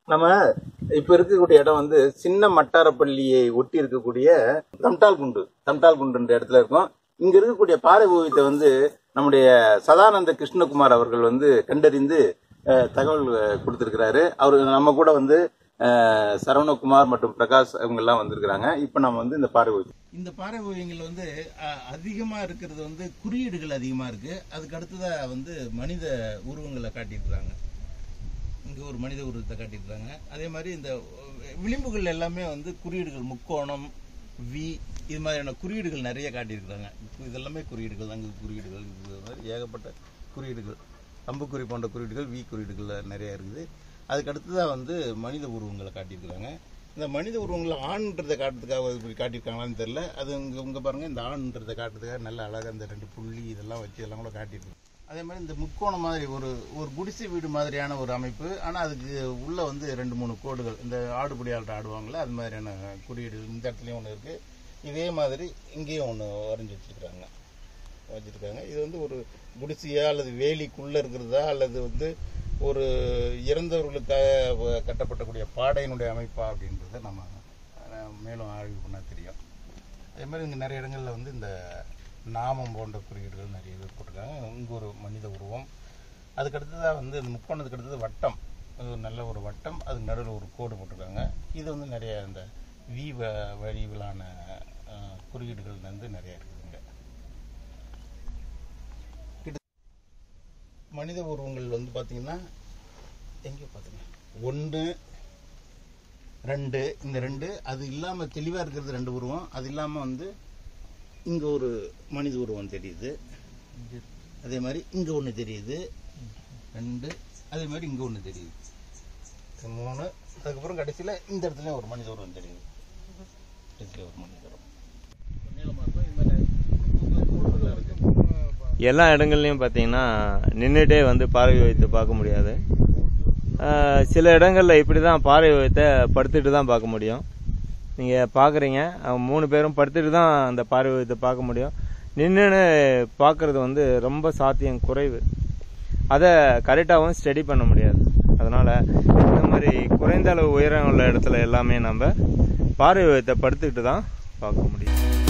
நம்ம இப்ப இருக்கக்கூடிய இடம் வந்து சின்ன மட்டாரப்பள்ளியை ஒட்டி இருக்கக்கூடிய தம்டால் குண்டு தம்டால் குண்டுன்ற இடத்துல இருக்கும் இங்க இருக்கக்கூடிய பாறை ஓவியத்தை வந்து நம்முடைய சதானந்த கிருஷ்ணகுமார் அவர்கள் வந்து கண்டறிந்து அஹ், தகவல் அஹ், கொடுத்திருக்கிறாரு அவர் நம்ம கூட வந்து அஹ், சரவணகுமார் மற்றும் பிரகாஷ் அவங்க எல்லாம் வந்திருக்கிறாங்க இப்ப நம்ம வந்து இந்த பாறை ஓவியம் இந்த பாறை ஓவியங்கள் வந்து அஹ், அதிகமா இருக்கிறது வந்து குறியீடுகள் அதிகமா இருக்கு அதுக்கு அடுத்ததா வந்து மனித உருவங்களை காட்டியிருக்கிறாங்க இங்க ஒரு மனித உருவத்தை காட்டியிருக்காங்க அதே மாதிரி இந்த விளிம்புகள் எல்லாமே வந்து குறியீடுகள் முக்கோணம் வி இது மாதிரியான குறியீடுகள் நிறைய காட்டியிருக்கிறாங்க இதெல்லாமே குறியீடுகள் அங்கு குறியீடுகள் இது மாதிரி ஏகப்பட்ட குறியீடுகள் அம்புக்குறி போன்ற குறியீடுகள் வி குறியீடுகள் நிறைய இருக்குது அதுக்கு அடுத்ததாக வந்து மனித உருவங்களை காட்டியிருக்கிறாங்க இந்த மனித உருவங்களை ஆண்ன்றதை காட்டுறதுக்காக இப்படி காட்டியிருக்காங்களான்னு தெரியல அது இங்கே இங்கே பாருங்கள் இந்த ஆண்ன்றதை காட்டுறதுக்காக நல்ல அழகாக இந்த ரெண்டு புள்ளி இதெல்லாம் வச்சு இதெல்லாம் கூட காட்டியிருக்கு அதே மாதிரி இந்த முக்கோணம் மாதிரி ஒரு ஒரு குடிசை வீடு மாதிரியான ஒரு அமைப்பு ஆனால் அதுக்கு உள்ள வந்து ரெண்டு மூணு கோடுகள் இந்த ஆடுபடி ஆள்கிட்ட ஆடுவாங்கள்ல அது மாதிரியான குறியீடு இந்த இடத்துலையும் ஒன்று இருக்கு இதே மாதிரி இங்கேயும் ஒன்று வரைஞ்சி வச்சிருக்காங்க வச்சிருக்காங்க இது வந்து ஒரு குடிசையா அல்லது வேலிக்குள்ள இருக்கிறதா அல்லது வந்து ஒரு இறந்தவர்களுக்காக வ- கட்டப்பட்டக்கூடிய பாடையினுடைய அமைப்பா அப்படின்றத நம்ம அஹ், மேலும் ஆய்வு பண்ணால் தெரியும் அதே மாதிரி இங்கே நிறைய இடங்களில் வந்து இந்த நாமம் போன்ற குறியீடுகள் நிறைய பேர் போட்டிருக்காங்க இங்கே ஒரு மனித உருவம் அதுக்கு அடுத்ததாக வந்து இந்த முக்கோணத்துக்கு அடுத்தது வட்டம் அது ஒரு நல்ல ஒரு வட்டம் அதுக்கு நடுவில் ஒரு கோடு போட்டிருக்காங்க இது வந்து நிறைய இந்த வி வ- வடிவிலான அஹ், குறியீடுகள் வந்து நிறைய இருக்குதுங்க கிட்ட- மனித உருவங்கள் வந்து பார்த்தீங்கன்னா எங்கே பார்த்துங்க ஒன்று ரெண்டு இந்த ரெண்டு அது இல்லாமல் தெளிவாக இருக்கிறது ரெண்டு உருவம் அது இல்லாமல் வந்து இங்கே ஒரு மனித உருவம் தெரியுது அதே மாதிரி இங்கே ஒன்று தெரியுது ரெண்டு அதே மாதிரி இங்கே ஒன்று தெரியுது இது மூணு அதுக்கப்புறம் கடைசியில் இந்த இடத்துல ஒரு மனித உருவம் தெரியுது இதுல ஒரு மனித உருவம் நீளமாக இருக்கும் இது மாதிரி கூடுதலாக இருக்கு எல்லா இடங்கள்லையும் பார்த்தீங்கன்னா நின்றுட்டே வந்து பாறை ஓவியத்தை பார்க்க முடியாது ஆஹ் சில இடங்களில் இப்படி தான் பாறை ஓவியத்தை படுத்துட்டு தான் பார்க்க முடியும் நீங்கள் பார்க்குறீங்க மூணு பேரும் படுத்துட்டு தான் அந்த பாறை ஓவியத்தை பார்க்க முடியும் நின்றுன்னு பார்க்குறது வந்து ரொம்ப சாத்தியம் குறைவு அதை கரெக்டாகவும் ஸ்டடி பண்ண முடியாது அதனால் இந்த மாதிரி குறைந்த அளவு உயரம் உள்ள இடத்துல எல்லாமே நம்ம பாறை ஓவியத்தை படுத்துக்கிட்டு தான் பார்க்க முடியும்